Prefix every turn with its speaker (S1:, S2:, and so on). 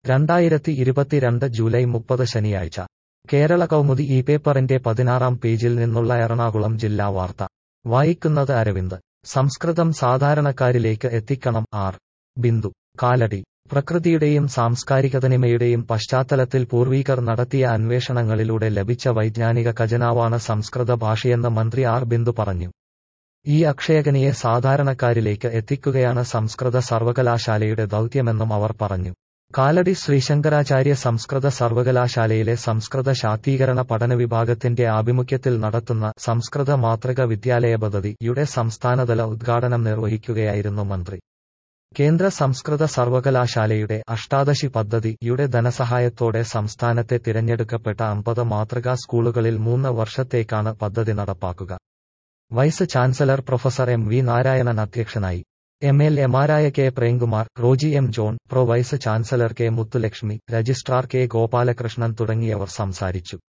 S1: രണ്ടായിരത്തി ഇരുപത്തിരണ്ട് ജൂലൈ മുപ്പത് ശനിയാഴ്ച കേരള കൗമുദി ഈ പേപ്പറിന്റെ പതിനാറാം പേജിൽ നിന്നുള്ള എറണാകുളം ജില്ലാ വാർത്ത വായിക്കുന്നത് അരവിന്ദ് സംസ്കൃതം സാധാരണക്കാരിലേക്ക് എത്തിക്കണം ആർ ബിന്ദു കാലടി പ്രകൃതിയുടെയും സാംസ്കാരികതനിമയുടെയും പശ്ചാത്തലത്തിൽ പൂർവീകർ നടത്തിയ അന്വേഷണങ്ങളിലൂടെ ലഭിച്ച വൈജ്ഞാനിക ഖജനാവാണ് സംസ്കൃത ഭാഷയെന്ന് മന്ത്രി ആർ ബിന്ദു പറഞ്ഞു ഈ അക്ഷയഖനിയെ സാധാരണക്കാരിലേക്ക് എത്തിക്കുകയാണ് സംസ്കൃത സർവകലാശാലയുടെ ദൗത്യമെന്നും അവർ പറഞ്ഞു കാലടി ശ്രീശങ്കരാചാര്യ സംസ്കൃത സർവകലാശാലയിലെ സംസ്കൃത ശാക്തീകരണ പഠന വിഭാഗത്തിന്റെ ആഭിമുഖ്യത്തിൽ നടത്തുന്ന സംസ്കൃത മാതൃക വിദ്യാലയ പദ്ധതിയുടെ സംസ്ഥാനതല ഉദ്ഘാടനം നിർവഹിക്കുകയായിരുന്നു മന്ത്രി കേന്ദ്ര സംസ്കൃത സർവകലാശാലയുടെ അഷ്ടാദശി പദ്ധതിയുടെ ധനസഹായത്തോടെ സംസ്ഥാനത്തെ തിരഞ്ഞെടുക്കപ്പെട്ട അമ്പത് മാതൃകാ സ്കൂളുകളിൽ മൂന്ന് വർഷത്തേക്കാണ് പദ്ധതി നടപ്പാക്കുക vice chancellor professor M V Narayanan അധ്യക്ഷനായി എം എൽ എമാരായ K Premkumar Roji M John pro vice chancellor K Muthulakshmi registrar K Gopalakrishnan തുടങ്ങിയവർ സംസാരിച്ചു